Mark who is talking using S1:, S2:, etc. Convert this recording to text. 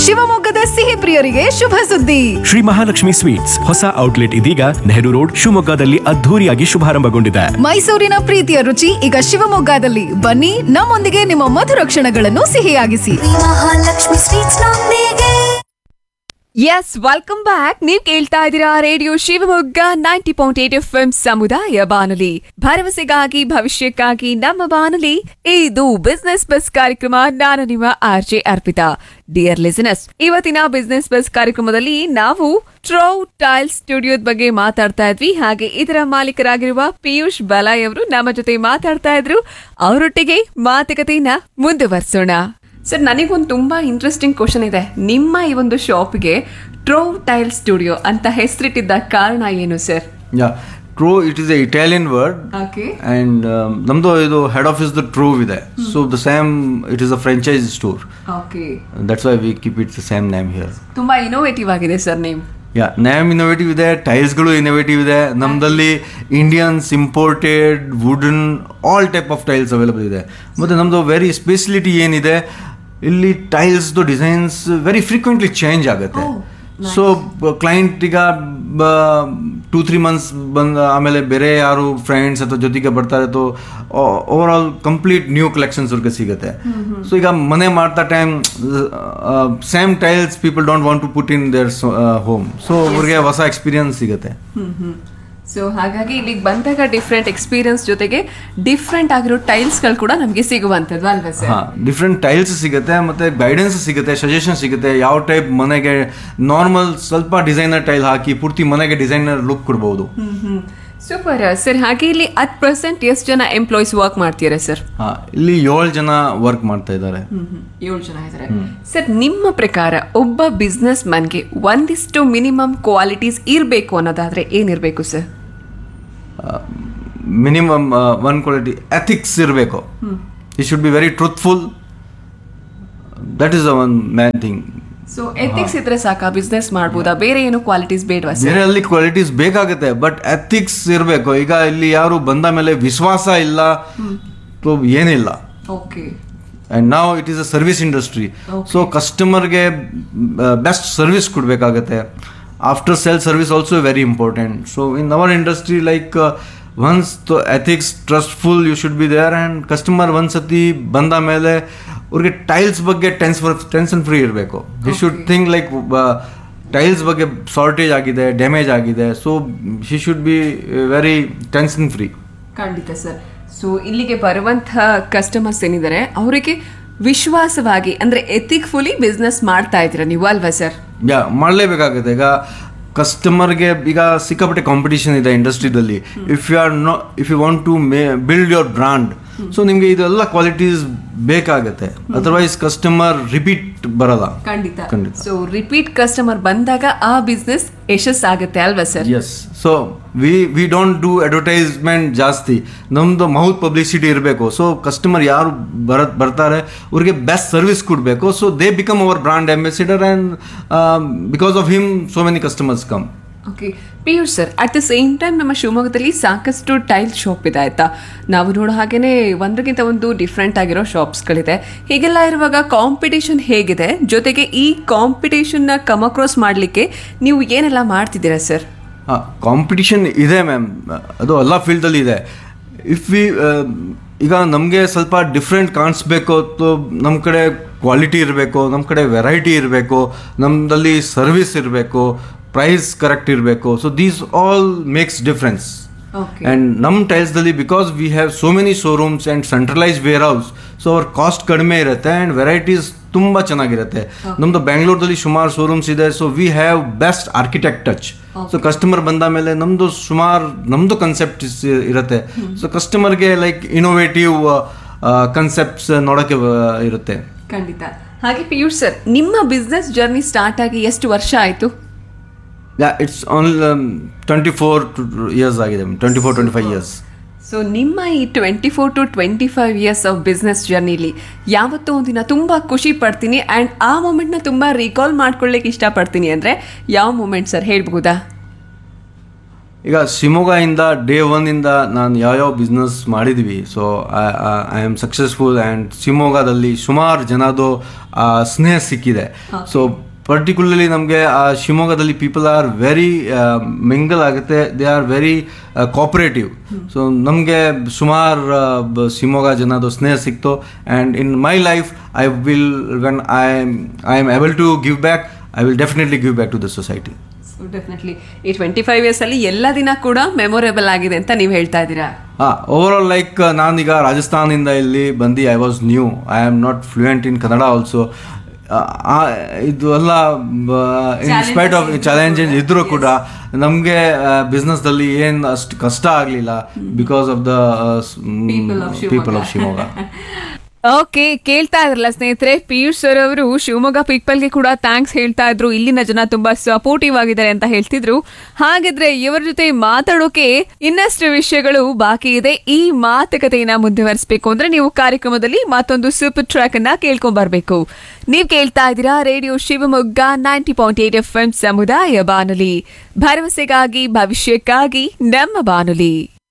S1: ಶಿವಮೊಗ್ಗದ ಸಿಹಿ ಪ್ರಿಯರಿಗೆ ಶುಭ ಸುದ್ದಿ
S2: ಶ್ರೀ ಮಹಾಲಕ್ಷ್ಮಿ ಸ್ವೀಟ್ಸ್ ಹೊಸ ಔಟ್ಲೆಟ್ ಇದೀಗ ನೆಹರು ರೋಡ್ ಶಿವಮೊಗ್ಗದಲ್ಲಿ ಅದ್ಧೂರಿಯಾಗಿ ಶುಭಾರಂಭಗೊಂಡಿದೆ
S1: ಮೈಸೂರಿನ ಪ್ರೀತಿಯ ರುಚಿ ಈಗ ಶಿವಮೊಗ್ಗದಲ್ಲಿ ಬನ್ನಿ ನಮ್ಮೊಂದಿಗೆ ನಿಮ್ಮ ಮಧುರ ಕ್ಷಣಗಳನ್ನು ಸಿಹಿಯಾಗಿಸಿ
S3: ಮಹಾಲಕ್ಷ್ಮಿ ಸ್ವೀಟ್ಸ್ ನೊಂದಿಗೆ
S4: ಎಸ್ ವೆಲ್ಕಮ್ ಬ್ಯಾಕ್ ನೀವ್ ಕೇಳ್ತಾ ಇದ್ದೀರಾ radio Shivamogga ninety point eight F M ಸಮುದಾಯ ಬಾನುಲಿ ಭರವಸೆಗಾಗಿ ಭವಿಷ್ಯಕ್ಕಾಗಿ ನಮ್ಮ ಬಾನುಲಿ ಇದು ಬಿಸ್ನೆಸ್ ಬಸ್ ಕಾರ್ಯಕ್ರಮ ನಾನು ನಿಮ್ಮ R J Arpita dear listeners ಇವತ್ತಿನ ಬಿಸ್ನೆಸ್ ಬಸ್ ಕಾರ್ಯಕ್ರಮದಲ್ಲಿ ನಾವು ಟ್ರೌ ಟೈಲ್ ಸ್ಟುಡಿಯೋದ ಬಗ್ಗೆ ಮಾತಾಡ್ತಾ ಇದ್ವಿ ಹಾಗೆ ಇದರ ಮಾಲೀಕರಾಗಿರುವ ಪಿಯೂಷ್ ಬಲಾಯ್ ಅವರು ನಮ್ಮ ಜೊತೆ ಮಾತಾಡ್ತಾ ಇದ್ರು ಅವರೊಟ್ಟಿಗೆ ಮಾತುಕತೆಯನ್ನ ಮುಂದುವರಿಸೋಣ ಸರ್ ನನಗೊಂದು ತುಂಬಾ ಇಂಟ್ರೆಸ್ಟಿಂಗ್ ಕ್ವಶನ್ ಇದೆ ನಿಮ್ಮ ಈ ಒಂದು ಶಾಪ್ಗೆ ಟ್ರೋ ಟೈಲ್ ಸ್ಟುಡಿಯೋ ಅಂತ ಹೆಸರಿಟ್ಟಿದ್ದ ಕಾರಣ ಏನು sir
S5: Yeah, True, it is a Italian word.
S4: Okay
S5: And um, ನಮ್ದು ಇದು ಹೆಡ್ ಆಫೀಸ್ ದ ಟ್ರೂ ಇದೆ so the same it is a franchise store
S4: okay
S5: that's why we keep it the same name here
S4: ತುಂಬಾ innovative ಆಗಿದೆ sir name
S5: yeah name innovative ಇದೆ ಟೈಲ್ಸ್ಗಳು innovative ಇದೆ ನಮ್ಮದಲ್ಲಿ Indians imported wooden all type of tiles available ಇದೆ ಮತ್ತು ನಮ್ಮದು very speciality ಏನಿದೆ ಇಲ್ಲಿ ಟೈಲ್ಸ್ದು ಡಿಸೈನ್ಸ್ ವೆರಿ ಫ್ರೀಕ್ವೆಂಟ್ಲಿ ಚೇಂಜ್ ಆಗುತ್ತೆ ಸೊ ಕ್ಲೈಂಟ್ ಈಗ ಟೂ ತ್ರೀ ಮಂತ್ಸ್ ಬಂದ ಆಮೇಲೆ ಬೇರೆ ಯಾರು ಫ್ರೆಂಡ್ಸ್ ಅಥವಾ ಜೊತೆಗೆ ಬರ್ತಾರೆ ತೋ overall complete new collections ಅವ್ರಿಗೆ ಸಿಗುತ್ತೆ ಸೊ ಈಗ ಮನೆ ಮಾಡ್ತಾ time same tiles people don't want to put in their home so ಅವ್ರಿಗೆ ಹೊಸ ಎಕ್ಸ್ಪೀರಿಯನ್ಸ್ ಸಿಗುತ್ತೆ
S4: ಸೊ ಹಾಗಾಗಿ ಇಲ್ಲಿಗೆ ಬಂದಾಗ ಡಿಫ್ರೆಂಟ್ ಎಕ್ಸ್ಪೀರಿಯನ್ಸ್ ಜೊತೆಗೆ ಡಿಫ್ರೆಂಟ್ ಆಗಿರೋ ಟೈಲ್ಸ್ಗಳು ಕೂಡ ನಮಗೆ ಸಿಗುವಂಥದ್ದು ಅಲ್ವಾ ಸರ್
S5: ಹಾ ಡಿಫ್ರೆಂಟ್ ಟೈಲ್ಸ್ ಸಿಗುತ್ತೆ ಮತ್ತೆ ಗೈಡೆನ್ಸ್ ಸಿಗುತ್ತೆ ಸಜೆಷನ್ ಸಿಗುತ್ತೆ ಯಾವ ಟೈಪ್ ಮನೆಗೆ ನಾರ್ಮಲ್ ಸ್ವಲ್ಪ ಡಿಸೈನರ್ ಟೈಲ್ ಹಾಕಿ ಪೂರ್ತಿ ಮನೆಗೆ ಡಿಸೈನರ್ ಲುಕ್ ಕೊಡ್ಬೋದು
S4: ಸೂಪರ್ ಸರ್ ಹಾಗೆ ಇಲ್ಲಿ ಅಟ್ ಪ್ರೆಸೆಂಟ್ ಎಷ್ಟು ಜನ ಎಂಪ್ಲಾಯೀಸ್ ವರ್ಕ್ ಮಾಡ್ತೀರಾ ಸರ್
S5: ಹಾ ಇಲ್ಲಿ ಏಳು ಜನ ವರ್ಕ್ ಮಾಡ್ತಾ ಇದ್ದಾರೆ
S4: ಏಳು ಜನ ಇದ್ದಾರೆ ಸರ್ ನಿಮ್ಮ ಪ್ರಕಾರ ಒಬ್ಬ ಬಿಸ್ನೆಸ್ ಮನ್ಗೆ ಒಂದಿಷ್ಟು ಮಿನಿಮಮ್ ಕ್ವಾಲಿಟೀಸ್ ಇರಬೇಕು ಅನ್ನೋದಾದ್ರೆ ಏನಿರಬೇಕು sir
S5: minimum one quality ethics ಇರಬೇಕು he should be very truthful that is the one main thing
S4: so ethics ಇದ್ರೆ ಸಾಕಾ ಬಿಸ್ನೆಸ್ ಮಾಡ್ಬೋದಾ ಬೇರೆ ಏನು ಕ್ವಾಲಿಟೀಸ್ ಬೇಡವಾ ಸರ್
S5: ಬೇರೆ ಅಲ್ಲಿ ಕ್ವಾಲಿಟೀಸ್ ಬೇಕಾಗುತ್ತೆ ಬಟ್ ಎಥಿಕ್ಸ್ ಇರಬೇಕು ಈಗ ಇಲ್ಲಿ ಯಾರು ಬಂದ ಮೇಲೆ ವಿಶ್ವಾಸ ಇಲ್ಲ ಸೊ ಏನಿಲ್ಲ
S4: ಓಕೆ
S5: ಆ್ಯಂಡ್ ನಾವು it is a service industry so ಕಸ್ಟಮರ್ಗೆ ಬೆಸ್ಟ್ ಸರ್ವಿಸ್ ಕೊಡಬೇಕಾಗತ್ತೆ after sale service also very important so in our industry like one's ethics trustful you should be there and customer ಒಂದ್ಸತಿ ಬಂದ ಮೇಲೆ ಅವ್ರಿಗೆ tiles ಬಗ್ಗೆ ಟೆನ್ಸ್ tension free ಇರಬೇಕು you should think like tiles ಬಗ್ಗೆ ಶಾರ್ಟೇಜ್ ಆಗಿದೆ ಡ್ಯಾಮೇಜ್ ಆಗಿದೆ so he should be very tension free
S4: ಖಂಡಿತ ಸರ್ ಸೊ ಇಲ್ಲಿಗೆ ಬರುವಂತಹ ಕಸ್ಟಮರ್ಸ್ ಏನಿದ್ದಾರೆ ಅವರಿಗೆ ವಿಶ್ವಾಸವಾಗಿ ಅಂದ್ರೆ ಎಥಿಕ್ಫುಲಿ ಬಿಸ್ನೆಸ್ ಮಾಡ್ತಾ ಇದ್ದೀರಾ ನೀವು ಅಲ್ವಾ ಸರ್
S5: ಯಾ ಮಾಡಲೇಬೇಕಾಗುತ್ತೆ ಈಗ ಕಸ್ಟಮರ್ಗೆ ಈಗ ಸಿಕ್ಕಾಪಟ್ಟೆ ಕಾಂಪಿಟಿಷನ್ ಇದೆ ಇಂಡಸ್ಟ್ರಿದಲ್ಲಿ if you are no if you want to may build your brand so ನಿಮಗೆ ಇದೆಲ್ಲ ಕ್ವಾಲಿಟೀಸ್ ಬೇಕಾಗುತ್ತೆ ಅದರ್ವೈಸ್ ಕಸ್ಟಮರ್ ರಿಪೀಟ್ ಬರಲ್ಲ
S4: ಖಂಡಿತ
S5: ಖಂಡಿತ.
S4: ಸೊ ರಿಪೀಟ್ ಕಸ್ಟಮರ್ ಬಂದಾಗ ಆ ಬಿಸ್ನೆಸ್ ಯಶಸ್ಸಾಗುತ್ತೆ ಅಲ್ವಾ sir
S5: yes so we we don't do advertisement ಜಾಸ್ತಿ ನಮ್ಮದು ಮೌತ್ ಪಬ್ಲಿಸಿಟಿ ಇರಬೇಕು ಸೊ ಕಸ್ಟಮರ್ ಯಾರು ಬರ ಬರ್ತಾರೆ ಅವ್ರಿಗೆ ಬೆಸ್ಟ್ ಸರ್ವಿಸ್ ಕೊಡಬೇಕು so they become our brand ambassador and because of him so many customers come
S4: okay Piyush sir at the same time ನಮ್ಮ ಶಿವಮೊಗ್ಗದಲ್ಲಿ ಸಾಕಷ್ಟು ಟೈಲ್ ಶಾಪ್ ಇದೆ ಆಯ್ತಾ ನಾವು ನೋಡೋ ಹಾಗೇನೆ ಒಂದಕ್ಕಿಂತ ಒಂದು ಡಿಫ್ರೆಂಟ್ ಆಗಿರೋ ಶಾಪ್ಸ್ಗಳಿದೆ ಹೀಗೆಲ್ಲ ಇರುವಾಗ ಕಾಂಪಿಟೇಷನ್ ಹೇಗಿದೆ ಜೊತೆಗೆ ಈ ಕಾಂಪಿಟೇಷನ್ನ ಕಮ್ ಅಕ್ರಾಸ್ ಮಾಡಲಿಕ್ಕೆ ನೀವು ಏನೆಲ್ಲ ಮಾಡ್ತಿದ್ದೀರಾ ಸರ್
S5: ಕಾಂಪಿಟಿಷನ್ ಇದೆ ಮ್ಯಾಮ್ ಅದು ಎಲ್ಲ ಫೀಲ್ಡಲ್ಲಿ ಇದೆ ಇಫ್ ವಿ ಈಗ ನಮಗೆ ಸ್ವಲ್ಪ ಡಿಫ್ರೆಂಟ್ ಕಾಣಿಸ್ಬೇಕು ಅಥವಾ ನಮ್ಮ ಕಡೆ ಕ್ವಾಲಿಟಿ ಇರಬೇಕು ನಮ್ಮ ಕಡೆ ವೆರೈಟಿ ಇರಬೇಕು ನಮ್ಮದಲ್ಲಿ ಸರ್ವಿಸ್ ಇರಬೇಕು ಪ್ರೈಸ್ ಕರೆಕ್ಟ್ ಇರಬೇಕು so these all makes difference
S4: Okay.
S5: And ನಮ್ಮ ಟೈಲ್ಸ್ದಲ್ಲಿ because we have so many showrooms and centralise warehouse so ಅವ್ರ ಕಾಸ್ಟ್ ಕಡಿಮೆ ಇರುತ್ತೆ ಆ್ಯಂಡ್ ವೆರೈಟೀಸ್ ತುಂಬ ಚೆನ್ನಾಗಿರುತ್ತೆ ನಮ್ಮದು ಬ್ಯಾಂಗ್ಳೂರ್ದಲ್ಲಿ ಸುಮಾರು ಶೋರೂಮ್ಸ್ ಇದೆ so we have best architect touch so customer ಬಂದ ಮೇಲೆ ನಮ್ಮದು ಸುಮಾರು ನಮ್ಮದು ಕನ್ಸೆಪ್ಟ್ ಇರುತ್ತೆ ಸೊ ಕಸ್ಟಮರ್ಗೆ ಲೈಕ್ ಇನೋವೇಟಿವ್ ಕನ್ಸೆಪ್ಟ್ಸ್ ನೋಡೋಕ್ಕೆ ಆ, ಇರುತ್ತೆ
S4: ಖಂಡಿತ ಹಾಗೆ ಪಿಯೂಷ್ ಸರ್ ನಿಮ್ಮ ಬಿಸ್ನೆಸ್ ಜರ್ನಿ ಸ್ಟಾರ್ಟ್ ಆಗಿ ಎಷ್ಟು ವರ್ಷ ಆಯಿತು
S5: yeah it's only twenty four years ಆಗಿದೆ twenty four twenty five years
S4: so ನಿಮ್ಮ ಈ twenty four to twenty five years of business ಜರ್ನಿಲಿ ಯಾವತ್ತೋ ಒಂದಿನ ತುಂಬ ಖುಷಿ ಪಡ್ತೀನಿ ಆ್ಯಂಡ್ ಆ ಮೂಮೆಂಟ್ನ ತುಂಬ ರೀಕಾಲ್ ಮಾಡ್ಕೊಳ್ಳಿಕ್ಕೆ ಇಷ್ಟಪಡ್ತೀನಿ ಅಂದರೆ ಯಾವ ಮೂಮೆಂಟ್ ಸರ್ ಹೇಳ್ಬೋದಾ
S5: ಈಗ ಶಿವಮೊಗ್ಗದಿಂದ ಡೇ ಒನ್ನಿಂದ ನಾನು ಯಾವ್ಯಾವ ಬಿಸ್ನೆಸ್ ಮಾಡಿದ್ವಿ so I am successful and ಶಿವಮೊಗ್ಗದಲ್ಲಿ ಸುಮಾರು ಜನದು ಆ, ಸ್ನೇಹ ಸಿಕ್ಕಿದೆ ಸೊ ಪರ್ಟಿಕ್ಯುಲರ್ಲಿ ನಮಗೆ ಆ ಶಿವಮೊಗ್ಗದಲ್ಲಿ ಪೀಪಲ್ ಆರ್ ವೆರಿ ಮಿಂಗಲ್ ಆಗುತ್ತೆ they are very cooperative so ನಮಗೆ ಸುಮಾರು ಶಿವಮೊಗ್ಗ ಜನದು ಸ್ನೇಹ ಸಿಕ್ತು and in my life I will when I I am able to give back I will definitely give back to the society
S4: definitely ಈ twenty five years ಅಲ್ಲಿ ಎಲ್ಲ ದಿನ ಕೂಡ ಮೆಮೊರೇಬಲ್ ಆಗಿದೆ ಅಂತ ನೀವು ಹೇಳ್ತಾ ಇದ್ದೀರಾ
S5: ಹಾಂ ಓವರ್ ಆಲ್ ಲೈಕ್ ನಾನೀಗ ರಾಜಸ್ಥಾನದಿಂದ ಇಲ್ಲಿ ಬಂದು I was new I am not fluent in Kannada also ಇದು ಎಲ್ಲ ಇನ್ ಸ್ಪೈಟ್ ಆಫ್ ಚಾಲೆಂಜಸ್ ಇದ್ರೂ ಕೂಡ ನಮಗೆ ಬಿಸ್ನೆಸ್ದಲ್ಲಿ ಏನು ಅಷ್ಟು ಕಷ್ಟ ಆಗಲಿಲ್ಲ because of the people of Shivamogga
S4: okay ಕೇಳ್ತಾ ಇದ್ರಲ್ಲ ಸ್ನೇಹಿತರೆ ಪಿಯೂಷ್ ಸರ್ ಅವರು ಶಿವಮೊಗ್ಗ ಪೀಪಲ್ಗೆ ಕೂಡ ಥ್ಯಾಂಕ್ಸ್ ಹೇಳ್ತಾ ಇದ್ರು ಇಲ್ಲಿನ ಜನ ತುಂಬಾ ಸಪೋರ್ಟಿವ್ ಆಗಿದ್ದಾರೆ ಅಂತ ಹೇಳ್ತಿದ್ರು ಹಾಗಿದ್ರೆ ಇವರ ಜೊತೆ ಮಾತಾಡೋಕೆ ಇನ್ನಷ್ಟು ವಿಷಯಗಳು ಬಾಕಿ ಇದೆ ಈ ಮಾತುಕತೆಯನ್ನ ಮುಂದುವರಿಸಬೇಕು ಅಂದ್ರೆ ನೀವು ಕಾರ್ಯಕ್ರಮದಲ್ಲಿ ಮತ್ತೊಂದು ಸೂಪರ್ ಟ್ರ್ಯಾಕ್ ಅನ್ನ ಕೇಳ್ಕೊಂಡ್ ಬರ್ಬೇಕು ನೀವ್ ಕೇಳ್ತಾ ಇದ್ದೀರಾ radio Shivamogga ninety point eight F M ಸಮುದಾಯ ಬಾನುಲಿ ಭರವಸೆಗಾಗಿ ಭವಿಷ್ಯಕ್ಕಾಗಿ ನಮ್ಮ ಬಾನುಲಿ